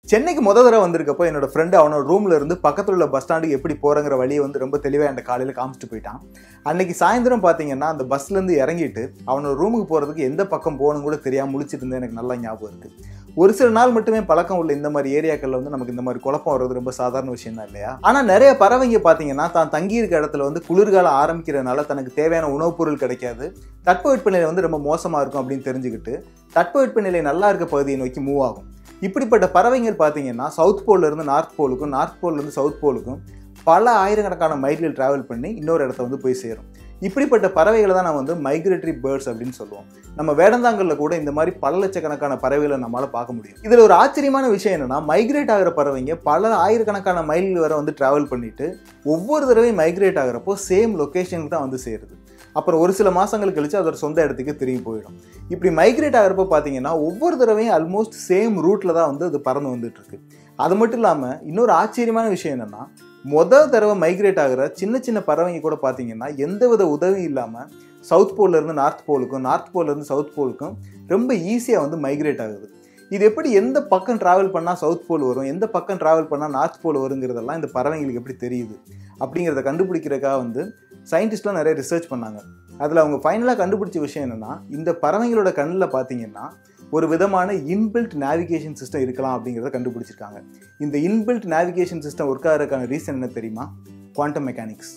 சென்னைக்கு முத தடவை வந்திருக்கப்போ என்னோட ஃப்ரெண்டு அவனோட ரூம்ல இருந்து பக்கத்துல உள்ள பஸ் ஸ்டாண்டுக்கு எப்படி போறங்கிற வழியை வந்து ரொம்ப தெளிவாக அந்த காலையில காமிச்சிட்டு போயிட்டான் அன்னைக்கு சாயந்தரம் பார்த்தீங்கன்னா அந்த பஸ்ல இருந்து இறங்கிட்டு அவனோட ரூமுக்கு போறதுக்கு எந்த பக்கம் போகணும் கூட தெரியாம முழிச்சிட்டு இருந்தது எனக்கு நல்லா ஞாபகம் இருக்கு ஒரு சில நாள் மட்டுமே பழக்கம் உள்ள இந்த மாதிரி ஏரியாக்கள்ல வந்து நமக்கு இந்த மாதிரி குழப்பம் வர்றது ரொம்ப சாதாரண விஷயம் தான் இல்லையா ஆனா நிறைய பறவைங்க பாத்தீங்கன்னா தான் தங்கி இருக்க இடத்துல வந்து குளிர்காலம் ஆரம்பிக்கிறதுனால தனக்கு தேவையான உணவுப் பொருள் கிடைக்காது தட்பவெட்பநிலை வந்து ரொம்ப மோசமா இருக்கும் அப்படின்னு தெரிஞ்சுக்கிட்டு தட்பவெட்பநிலை நல்லா இருக்க பகுதியை நோக்கி மூவ் ஆகும் இப்படிப்பட்ட பறவைகள் பார்த்தீங்கன்னா சவுத் போல்ல இருந்து நார்த் போலுக்கும் நார்த் போல்ல இருந்து சவுத் போலுக்கும் பல ஆயிரக்கணக்கான மைல்கள் டிராவல் பண்ணி இன்னொரு இடத்த வந்து போய் சேரும் இப்படிப்பட்ட பறவைகளை தான் நம்ம வந்து மைக்ரேட்டரி பேர்ட்ஸ் அப்படின்னு சொல்லுவோம் நம்ம வேடந்தாங்கல்ல கூட இந்த மாதிரி பல லட்சக்கணக்கான பறவைகளை நம்மளால பார்க்க முடியும் இதுல ஒரு ஆச்சரியமான விஷயம் என்னன்னா மைக்ரேட் ஆகிற பறவைங்க பல ஆயிரக்கணக்கான மைல்கள் வரை வந்து டிராவல் பண்ணிட்டு ஒவ்வொரு தடவையும் மைக்ரேட் ஆகிறப்போ சேம் லொக்கேஷனுக்கு தான் வந்து சேருது அப்புறம் ஒரு சில மாசங்கள் கழிச்சு அதோட சொந்த இடத்துக்கு திரும்பி போயிடும் இப்படி மைக்ரேட் ஆகிறப்போ பார்த்தீங்கன்னா ஒவ்வொரு தடவையும் ஆல்மோஸ்ட் சேம் ரூட்ல தான் வந்து அது பறந்து வந்துட்டு இருக்கு அது மட்டும் இல்லாமல் இன்னொரு ஆச்சரியமான விஷயம் என்னன்னா முதல் தடவை மைக்ரேட் ஆகிற சின்ன சின்ன பறவைங்க கூட பார்த்தீங்கன்னா எந்தவித உதவியும் இல்லாமல் சவுத் போல்ல இருந்து நார்த் போலுக்கும் நார்த் போல்ல இருந்து சவுத் போலுக்கும் ரொம்ப ஈஸியாக வந்து மைக்ரேட் ஆகுது இது எப்படி எந்த பக்கம் டிராவல் பண்ணால் சவுத் போல் வரும் எந்த பக்கம் டிராவல் பண்ணால் நார்த் போல் வருங்கிறதெல்லாம் இந்த பறவைங்களுக்கு எப்படி தெரியுது அப்படிங்கிறத கண்டுபிடிக்கிறதுக்காக வந்து சயின்டிஸ்ட்லாம் நிறைய ரிசர்ச் பண்ணாங்க அதில் அவங்க ஃபைனலாக கண்டுபிடிச்ச விஷயம் என்னென்னா இந்த பறவைங்களோட கண்ணில் பார்த்தீங்கன்னா ஒரு விதமான இன்பில்ட் நேவிகேஷன் சிஸ்டம் இருக்கலாம் அப்படிங்கிறத கண்டுபிடிச்சிருக்காங்க இந்த இன்பில்ட் நேவிகேஷன் சிஸ்டம் ஒர்க் ஆகிறதுக்கான ரீசன் என்ன தெரியுமா குவாண்டம் மெக்கானிக்ஸ்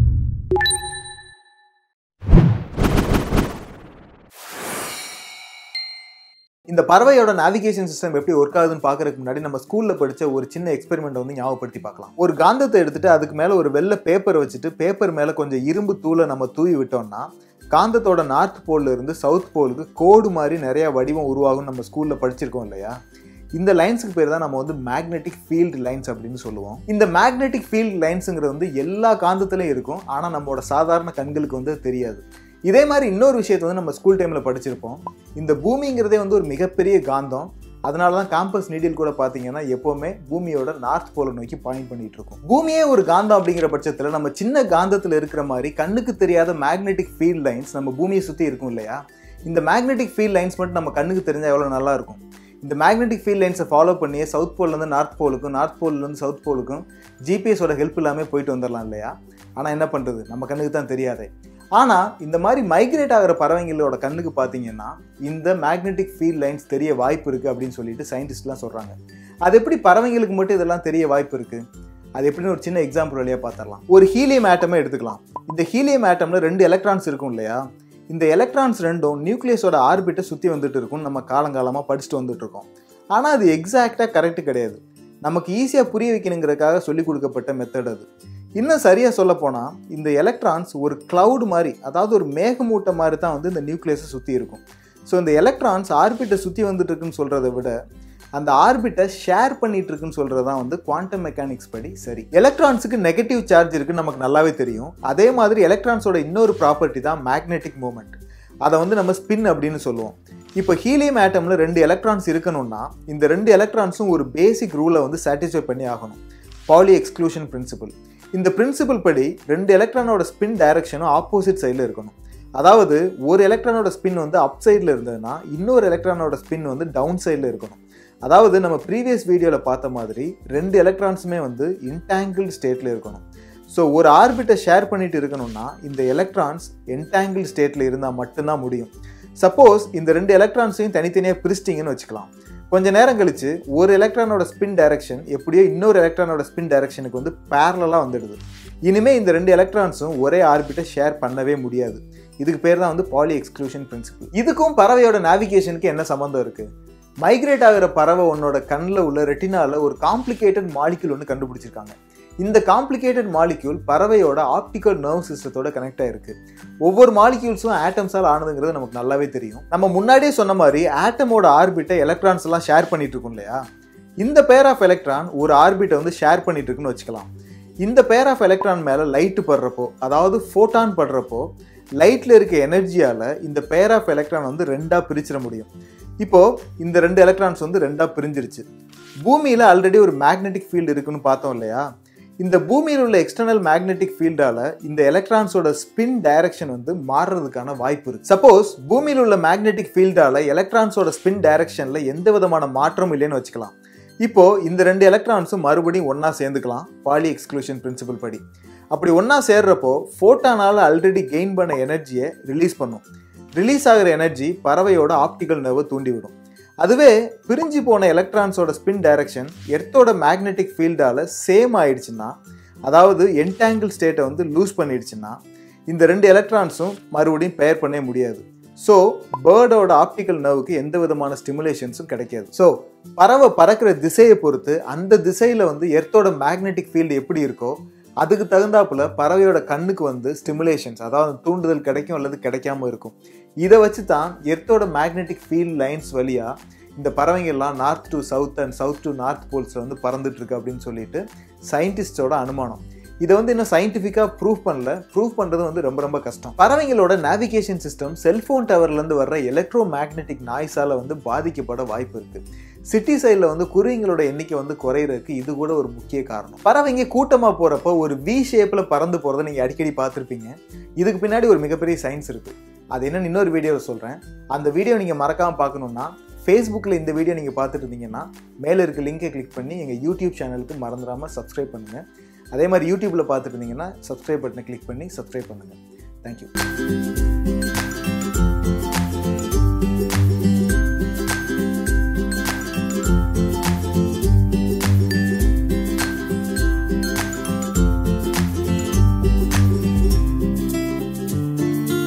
இந்த பறவையோட நேவிகேஷன் சிஸ்டம் எப்படி ஒர்க் ஆகுதுன்னு பார்க்கறதுக்கு முன்னாடி நம்ம ஸ்கூல்ல படிச்ச ஒரு சின்ன எக்ஸ்பெரிமெண்ட் வந்து ஞாபகப்படுத்தி பார்க்கலாம் ஒரு காந்தத்தை எடுத்துட்டு அதுக்கு மேல ஒரு வெள்ளை பேப்பர் வச்சுட்டு பேப்பர் மேல கொஞ்சம் இரும்பு தூளை நம்ம தூவி விட்டோம்னா காந்தத்தோட நார்த் போல்ல இருந்து சவுத் போலுக்கு கோடு மாதிரி நிறைய வடிவம் உருவாகும் நம்ம ஸ்கூல்ல படிச்சிருக்கோம் இல்லையா இந்த லைன்ஸுக்கு பேர் தான் நம்ம வந்து மேக்னெட்டிக் ஃபீல்டு லைன்ஸ் அப்படின்னு சொல்லுவோம் இந்த மேக்னெட்டிக் ஃபீல்டு லைன்ஸுங்கிறது வந்து எல்லா காந்தத்துலையும் இருக்கும் ஆனால் நம்மளோட சாதாரண கண்களுக்கு வந்து அது தெரியாது இதே மாதிரி இன்னொரு விஷயத்தை வந்து நம்ம ஸ்கூல் டைமில் படிச்சிருப்போம் இந்த பூமிங்கிறதே வந்து ஒரு மிகப்பெரிய காந்தம் அதனால தான் காம்பஸ் நீடில் கூட பார்த்தீங்கன்னா எப்போவுமே பூமியோட நார்த் போலை நோக்கி பாயிண்ட் பண்ணிட்டு இருக்கும் பூமியே ஒரு காந்தம் அப்படிங்கிற பட்சத்தில் நம்ம சின்ன காந்தத்தில் இருக்கிற மாதிரி கண்ணுக்கு தெரியாத மேக்னெட்டிக் ஃபீல்ட் லைன்ஸ் நம்ம பூமியை சுற்றி இருக்கும் இல்லையா இந்த மேக்னெட்டிக் ஃபீல்ட் லைன்ஸ் மட்டும் நம்ம கண்ணுக்கு தெரிஞ்சால் எவ்வளோ நல்லா இருக்கும் இந்த மேக்னெட்டிக் ஃபீல்ட் லைன்ஸை ஃபாலோ பண்ணி சவுத் போல்லேருந்து நார்த் போலுக்கும் நார்த் போல்லேருந்து சவுத் போலுக்கும் ஜிபிஎஸோட ஹெல்ப் இல்லாமல் போயிட்டு வந்துடலாம் இல்லையா ஆனால் என்ன பண்ணுறது நம்ம கண்ணுக்கு தான் தெரியாதே ஆனால் இந்த மாதிரி மைக்ரேட் ஆகிற பறவைங்களோட கண்ணுக்கு பார்த்தீங்கன்னா இந்த மேக்னெட்டிக் ஃபீல்ட் லைன்ஸ் தெரிய வாய்ப்பு இருக்குது அப்படின்னு சொல்லிட்டு சயின்டிஸ்ட்லாம் சொல்கிறாங்க அது எப்படி பறவைங்களுக்கு மட்டும் இதெல்லாம் தெரிய வாய்ப்பு இருக்குது அது எப்படின்னு ஒரு சின்ன எக்ஸாம்பிள் வழியாக பார்த்துடலாம் ஒரு ஹீலியம் ஆட்டமே எடுத்துக்கலாம் இந்த ஹீலியம் ஆட்டமில் ரெண்டு எலக்ட்ரான்ஸ் இருக்கும் இல்லையா இந்த எலக்ட்ரான்ஸ் ரெண்டும் நியூக்ளியஸோட ஆர்பிட்டை சுற்றி வந்துட்டு இருக்கும் நம்ம காலங்காலமாக படிச்சுட்டு வந்துட்டு இருக்கோம் ஆனால் அது எக்ஸாக்டாக கரெக்ட் கிடையாது நமக்கு ஈஸியாக புரிய வைக்கணுங்கிறதுக்காக சொல்லிக் கொடுக்கப்பட்ட மெத்தட் அது இன்னும் சரியாக சொல்ல போனால் இந்த எலக்ட்ரான்ஸ் ஒரு cloud மாதிரி அதாவது ஒரு மேகமூட்டை மாதிரி தான் வந்து இந்த நியூக்ளியஸை சுற்றி இருக்கும் ஸோ இந்த எலக்ட்ரான்ஸ் ஆர்பிட்டை சுற்றி வந்துட்டு இருக்குன்னு சொல்கிறத விட அந்த ஆர்பிட்டை ஷேர் பண்ணிட்டு இருக்குன்னு சொல்கிறது தான் வந்து குவாண்டம் மெக்கானிக்ஸ் படி சரி எலக்ட்ரான்ஸுக்கு நெகட்டிவ் சார்ஜ் இருக்குன்னு நமக்கு நல்லாவே தெரியும் அதே மாதிரி எலக்ட்ரான்ஸோட இன்னொரு ப்ராப்பர்ட்டி தான் மேக்னெட்டிக் மூமெண்ட் அதை வந்து நம்ம ஸ்பின் அப்படின்னு சொல்லுவோம் இப்போ ஹீலியம் ஆட்டம்ல ரெண்டு எலக்ட்ரான்ஸ் இருக்கணும்னா இந்த ரெண்டு எலக்ட்ரான்ஸும் ஒரு பேசிக் ரூலை வந்து சாட்டிஸ்ஃபை பண்ணி ஆகணும் பாலி எக்ஸ்க்ளூஷன் பிரின்சிபல் இந்த பிரின்சிபல் படி ரெண்டு எலக்ட்ரானோட ஸ்பின் டைரக்ஷனும் ஆப்போசிட் சைடில் இருக்கணும் அதாவது ஒரு எலக்ட்ரானோட ஸ்பின் வந்து அப் சைடில் இருந்ததுன்னா இன்னொரு எலக்ட்ரானோட ஸ்பின் வந்து டவுன் சைடில் இருக்கணும் அதாவது நம்ம ப்ரீவியஸ் வீடியோவில் பார்த்த மாதிரி ரெண்டு எலக்ட்ரான்ஸுமே வந்து இன்டாங்கிள் ஸ்டேட்டில் இருக்கணும் ஸோ ஒரு ஆர்பிட்டை ஷேர் பண்ணிட்டு இருக்கணும்னா இந்த எலக்ட்ரான்ஸ் என்டாங்கிள் ஸ்டேட்டில் இருந்தால் மட்டும்தான் முடியும் சப்போஸ் இந்த ரெண்டு எலக்ட்ரான்ஸையும் தனித்தனியாக பிரிச்சிட்டிங்கன்னு வச்சுக்கலாம் கொஞ்ச நேரம் கழிச்சு ஒரு எலக்ட்ரானோட ஸ்பின் டைரக்ஷன் எப்படியோ இன்னொரு எலக்ட்ரானோட ஸ்பின் டைரக்ஷனுக்கு வந்து பேரலாக வந்துடுது இனிமே இந்த ரெண்டு எலக்ட்ரான்ஸும் ஒரே ஆர்பிட்டை ஷேர் பண்ணவே முடியாது இதுக்கு பேர் தான் வந்து பாலி எக்ஸ்க்ளூஷன் பிரின்சிபல் இதுக்கும் பறவையோட நேவிகேஷனுக்கு என்ன சம்மந்தம் இருக்கு மைக்ரேட் ஆகிற பறவை உன்னோட கண்ணில் உள்ள ரெட்டினால ஒரு காம்ப்ளிகேட்டட் மாலிக்யூல் ஒன்று கண்டுபிடிச்சிருக்காங்க இந்த காம்ப்ளிகேட்டட் மாலிக்யூல் பறவையோட ஆப்டிக்கல் நர்வ் சிஸ்டத்தோட கனெக்ட் ஆயிருக்கு ஒவ்வொரு மாலிக்யூல்ஸும் ஆட்டம்ஸால் ஆனதுங்கிறது நமக்கு நல்லாவே தெரியும் நம்ம முன்னாடியே சொன்ன மாதிரி ஆட்டமோட ஆர்பிட்டை எலக்ட்ரான்ஸ் எல்லாம் ஷேர் பண்ணிட்டு இருக்கோம் இல்லையா இந்த பேர் ஆஃப் எலக்ட்ரான் ஒரு ஆர்பிட்டை வந்து ஷேர் பண்ணிட்டு இருக்குன்னு வச்சுக்கலாம் இந்த பேர் ஆஃப் எலக்ட்ரான் மேலே லைட்டு படுறப்போ அதாவது ஃபோட்டான் படுறப்போ லைட்டில் இருக்க எனர்ஜியால் இந்த பேர் ஆஃப் எலக்ட்ரான் வந்து ரெண்டாக பிரிச்சிட முடியும் இப்போ இந்த ரெண்டு எலக்ட்ரான்ஸ் வந்து ரெண்டாக பிரிஞ்சிருச்சு பூமியில் ஆல்ரெடி ஒரு மேக்னெட்டிக் ஃபீல்டு இருக்குன்னு பார்த்தோம் இல்லையா இந்த பூமியில் உள்ள எக்ஸ்டர்னல் மேக்னெட்டிக் ஃபீல்டால இந்த எலக்ட்ரான்ஸோட ஸ்பின் டைரக்ஷன் வந்து மாறுறதுக்கான வாய்ப்பு இருக்கு சப்போஸ் பூமியில் உள்ள மேக்னெட்டிக் ஃபீல்டால எலக்ட்ரான்ஸோட ஸ்பின் டைரக்ஷன்ல எந்த விதமான மாற்றமும் இல்லைன்னு வச்சுக்கலாம் இப்போ இந்த ரெண்டு எலக்ட்ரான்ஸும் மறுபடியும் ஒன்றா சேர்ந்துக்கலாம் பாலி எக்ஸ்க்ளூஷன் பிரின்சிபல் படி அப்படி ஒன்றா சேர்றப்போ ஃபோட்டானால் ஆல்ரெடி கெயின் பண்ண எனர்ஜியை ரிலீஸ் பண்ணும் ரிலீஸ் ஆகிற எனர்ஜி பறவையோட ஆப்டிக்கல் நர்வை தூண்டிவிடும் அதுவே பிரிஞ்சு போன எலக்ட்ரான்ஸோட ஸ்பின் டைரக்ஷன் எர்த்தோட மேக்னெட்டிக் ஃபீல்டால் சேம் ஆயிடுச்சுன்னா அதாவது என்டாங்கிள் ஸ்டேட்டை வந்து லூஸ் பண்ணிடுச்சுன்னா இந்த ரெண்டு எலக்ட்ரான்ஸும் மறுபடியும் பெயர் பண்ணவே முடியாது ஸோ பேர்டோட ஆப்டிக்கல் நர்வுக்கு எந்த விதமான ஸ்டிமுலேஷன்ஸும் கிடைக்காது ஸோ பறவை பறக்கிற திசையை பொறுத்து அந்த திசையில் வந்து எர்த்தோட மேக்னெட்டிக் ஃபீல்டு எப்படி இருக்கோ அதுக்கு தகுந்தாப்புல பறவையோட கண்ணுக்கு வந்து ஸ்டிமுலேஷன்ஸ் அதாவது தூண்டுதல் கிடைக்கும் அல்லது கிடைக்காம இருக்கும் இதை வச்சு தான் எர்த்தோட மேக்னெட்டிக் ஃபீல்ட் லைன்ஸ் வழியாக இந்த பறவைங்கள்லாம் north to south and south to north போல்ஸில் வந்து பறந்துட்டு இருக்கு அப்படின்னு சொல்லிட்டு சயின்டிஸ்டோட அனுமானம் இதை வந்து இன்னும் சயின்டிஃபிக்காக ப்ரூவ் பண்ணல ப்ரூவ் பண்ணுறது வந்து ரொம்ப ரொம்ப கஷ்டம் பறவைங்களோட நேவிகேஷன் சிஸ்டம் செல்ஃபோன் டவர்லேருந்து வர்ற எலக்ட்ரோ மேக்னெட்டிக் நாய்ஸால் வந்து பாதிக்கப்பட வாய்ப்பு இருக்குது சிட்டி சைடில் வந்து குருவிங்களோட எண்ணிக்கை வந்து குறையிறதுக்கு இது கூட ஒரு முக்கிய காரணம் பறவைங்க கூட்டமாக போகிறப்போ ஒரு வி ஷேப்பில் பறந்து போகிறத நீங்கள் அடிக்கடி பார்த்துருப்பீங்க இதுக்கு பின்னாடி ஒரு மிகப்பெரிய சயின்ஸ் இருக்குது அது என்னன்னு இன்னொரு வீடியோவில் சொல்கிறேன் அந்த வீடியோ நீங்கள் மறக்காமல் பார்க்கணுன்னா ஃபேஸ்புக்கில் இந்த வீடியோ நீங்கள் பார்த்துட்டு இருந்தீங்கன்னா மேலே இருக்க லிங்கை கிளிக் பண்ணி எங்கள் யூடியூப் சேனலுக்கு மறந்துடாமல் சப்ஸ்கிரைப் பண்ணுங்கள் அதே மாதிரி யூடியூப்பில் பார்த்துட்டு இருந்தீங்கன்னா சப்ஸ்கிரைப் பட்டனை கிளிக் பண்ணி சப்ஸ்கிரைப் பண்ணுங்கள் தேங்க்யூ